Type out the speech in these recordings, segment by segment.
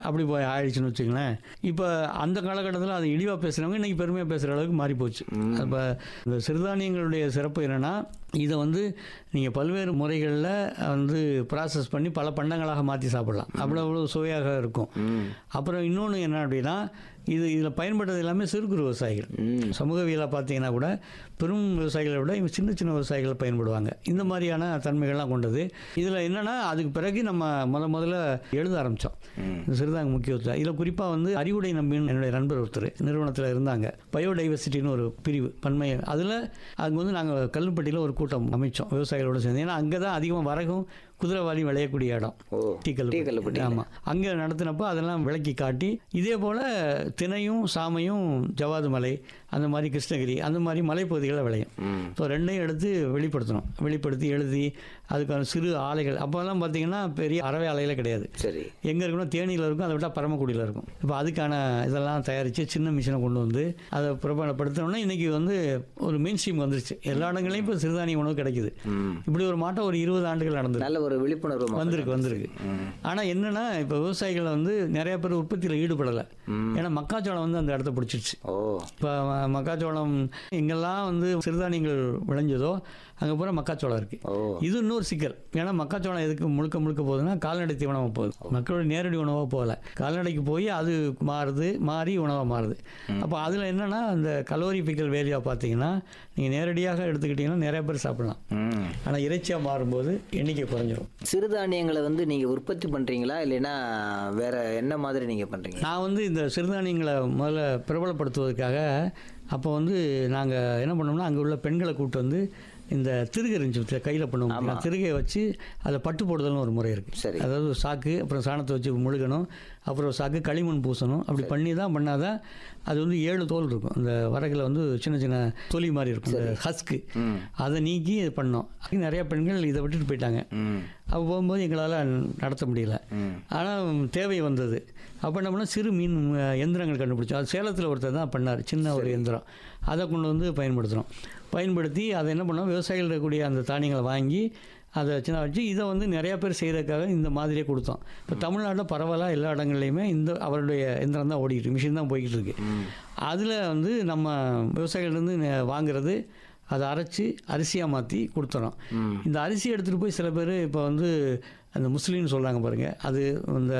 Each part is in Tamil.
அப்படி போய் ஆயிடுச்சுன்னு வச்சுங்களேன் இப்போ அந்த காலகட்டத்தில் அது இழிவாக பேசுகிறவங்க இன்றைக்கி பெருமையாக பேசுகிற அளவுக்கு மாறி போச்சு அப்போ இந்த சிறுதானியங்களுடைய சிறப்பு என்னென்னா இதை வந்து நீங்கள் பல்வேறு முறைகளில் வந்து ப்ராசஸ் பண்ணி பல பண்டங்களாக மாற்றி சாப்பிடலாம் அவ்வளோ அவ்வளோ சுவையாக இருக்கும் அப்புறம் இன்னொன்று என்ன அப்படின்னா இது இதில் பயன்படுறது எல்லாமே சிறு குறு விவசாயிகள் சமூகவியலாக பார்த்தீங்கன்னா கூட பெரும் விவசாயிகளை விட இவங்க சின்ன சின்ன விவசாயிகள் பயன்படுவாங்க இந்த மாதிரியான தன்மைகள்லாம் கொண்டது இதில் என்னென்னா அதுக்கு பிறகு நம்ம முத முதல்ல எழுத ஆரம்பித்தோம் இந்த சிறுதாங்க முக்கியத்துவம் இதில் குறிப்பாக வந்து அறிவுடை நம்பின்னு என்னுடைய நண்பர் ஒருத்தர் நிறுவனத்தில் இருந்தாங்க பயோடைவர்சிட்டின்னு ஒரு பிரிவு பன்மை அதில் அங்கே வந்து நாங்கள் கல்லுப்பட்டியில் ஒரு கூட்டம் அமைச்சோம் விவசாயிகளோட சேர்ந்து ஏன்னா அங்கே தான் அதிகமாக வரகும் குதிரைவாலி விளையக்கூடிய இடம் ஓ டீ டீ கல்லுப்பட்டி. ஆமாம் அங்கே நடத்தினப்போ அதெல்லாம் விளக்கி காட்டி இதே போல் திணையும் சாமையும் ஜவாது மலை அந்த மாதிரி கிருஷ்ணகிரி அந்த மாதிரி மலைப்பகுதிகளில் விளையும் ம் ஸோ ரெண்டையும் எடுத்து வெளிப்படுத்தணும் வெளிப்படுத்தி எழுதி அதுக்கான சிறு ஆலைகள் அப்போல்லாம் பார்த்தீங்கன்னா பெரிய அறவை ஆலைகளே கிடையாது சரி எங்கே இருக்கணும் தேனியில் இருக்கும் அதை விட்டால் பரமக்குடியில் இருக்கும் இப்போ அதுக்கான இதெல்லாம் தயாரித்து சின்ன மிஷினை கொண்டு வந்து அதை பிரபலப்படுத்தினோன்னா இன்றைக்கி வந்து ஒரு மெயின் ஸ்ட்ரீம் வந்துருச்சு எல்லா இடங்களையும் இப்போ சிறுதானிய உணவு கிடைக்குது ம் இப்படி ஒரு மாட்டம் ஒரு இருபது ஆண்டுகள் நடந்தது நல்ல ஒரு விழிப்புணர்வு மக்கள் வந்திருக்கு வந்திருக்கு ம் ஆனால் என்னன்னா இப்போ விவசாயிகள் வந்து நிறைய பேர் உற்பத்தியில் ஈடுபடலை ம். ஏன்னா மக்காச்சோளம் வந்து அந்த இடத்த பிடிச்சிருச்சு ஓ இப்போ மக்காச்சோளம் எங்கெல்லாம் வந்து சிறுதானியங்கள் விளைஞ்சதோ அங்கே பூரா மக்காச்சோளம் இருக்குது ஓ இது இன்னொரு சிக்கல் ஏன்னா மக்காச்சோளம் எதுக்கு முழுக்க முழுக்க போகுதுன்னா கால்நடை தீவனமாக போகுது மக்களோட நேரடி உணவாக போகல கால்நடைக்கு போய் அது மாறுது மாறி உணவாக மாறுது அப்போ அதில் என்னன்னா அந்த கலோரிஃபிக்கல் வேல்யூவாக பார்த்தீங்கன்னா நீங்கள் நேரடியாக எடுத்துக்கிட்டிங்கன்னா நிறைய பேர் சாப்பிடலாம் ம் ஆனால் இறைச்சியாக மாறும்போது எண்ணிக்கை குறைஞ்சிரும் சிறுதானியங்களை வந்து நீங்க உற்பத்தி பண்றீங்களா இல்லைன்னா வேற என்ன மாதிரி நீங்க பண்றீங்க நான் வந்து இந்த சிறுதானியங்களை முதல்ல பிரபலப்படுத்துவதற்காக அப்போ வந்து நாங்கள் என்ன பண்ணோம்னா அங்கே உள்ள பெண்களை கூப்பிட்டு வந்து இந்த திருகை இருந்துச்சு கையில் பண்ணுவோம் ஆமா. திருகையை வச்சு அதில் பட்டு போடுதல்னு ஒரு முறை இருக்குது சரி அதாவது ஒரு சாக்கு அப்புறம் சாணத்தை வச்சு முழுகணும் அப்புறம் ஒரு சாக்கு களிமண் பூசணும் அப்படி பண்ணி தான் பண்ணாதான் அது வந்து ஏழு தோல் இருக்கும் அந்த வரகில் வந்து சின்ன சின்ன தொலி மாதிரி இருக்கும் இந்த ஹஸ்க்கு ம் அதை நீக்கி இது பண்ணோம் நிறைய பெண்கள் இதை விட்டுட்டு போயிட்டாங்க ம் அப்போ போகும்போது எங்களால் நடத்த முடியல ம் ஆனால் தேவை வந்தது அப்போ என்ன பண்ணோம் சிறு மீன் அஹ், எந்திரங்கள் கண்டுபிடிச்சோம் அது சேலத்தில் ஒருத்தர் தான் பண்ணார் சின்ன ஒரு எந்திரம் அதை கொண்டு வந்து பயன்படுத்துகிறோம் பயன்படுத்தி அதை என்ன பண்ணோம் விவசாயிகள் இருக்கக்கூடிய அந்த தானியங்களை வாங்கி அதை சின்ன வச்சு இதை வந்து நிறையா பேர் செய்கிறதுக்காக இந்த மாதிரியே கொடுத்தோம் இப்போ தமிழ்நாட்டில் பரவலாக எல்லா இடங்கள்லையுமே இந்த அவருடைய எந்திரம் தான் ஓடிக்கிட்டு மிஷின் தான் போய்கிட்டு இருக்கு ம் அதில் வந்து நம்ம விவசாயிகள்லேருந்து நெ- வாங்குறது அதை அரைச்சி அரிசியாக மாற்றி கொடுத்துறோம் ம் இந்த அரிசி எடுத்துகிட்டு போய் சில பேர் இப்போ வந்து அந்த முஸ்லீம்னு சொல்கிறாங்க பாருங்கள் அது இந்த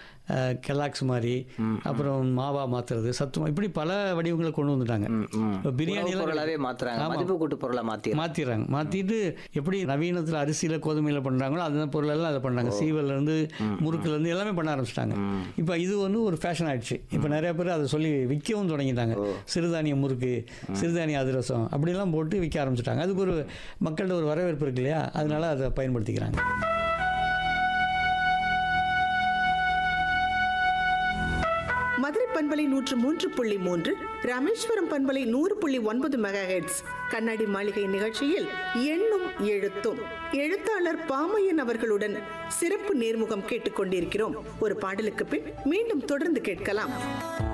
கெலாக்ஸ் மாதிரி அப்புறம் மாவா மாற்றுறது சத்துமா இப்படி பல வடிவங்களை கொண்டு வந்துட்டாங்க ம் ம் இப்போ பிரியாணியெல்லாம் பொருளாவே மாத்துறாங்க ஆமா. மதிப்பு கூட்டு பொருளை மாத்தி மாற்றிடுறாங்க மாற்றிட்டு எப்படி நவீனத்தில் அரிசியில் கோதுமையில் பண்ணுறாங்களோ அந்த பொருளெல்லாம் அதை பண்ணுறாங்க சீவல்லேருந்து முறுக்குலேருந்து எல்லாமே பண்ண ஆரம்பிச்சிட்டாங்க ம் இப்போ இது வந்து ஒரு ஃபேஷன் ஆயிடுச்சு இப்போ நிறைய பேர் அதை சொல்லி விற்கவும் தொடங்கிட்டாங்க சிறுதானிய முறுக்கு சிறுதானிய அதிரசம் அப்படிலாம் போட்டு விற்க ஆரம்பிச்சிட்டாங்க அதுக்கு ஒரு மக்கள்கிட்ட ஒரு வரவேற்பு இருக்கு இல்லையா அதனால அதை பயன்படுத்திக்கிறாங்க மதுரை பண்பலை நூற்று மூன்று புள்ளி மூன்று ராமேஸ்வரம் பண்பலை நூறு புள்ளி ஒன்பது மெகாஹெட்ஸ் கண்ணாடி மாளிகை நிகழ்ச்சியில் எண்ணும் எழுத்தும் எழுத்தாளர் பாமையன் அவர்களுடன் சிறப்பு நேர்முகம் கேட்டுக்கொண்டிருக்கிறோம் ஒரு பாடலுக்கு பின் மீண்டும் தொடர்ந்து கேட்கலாம்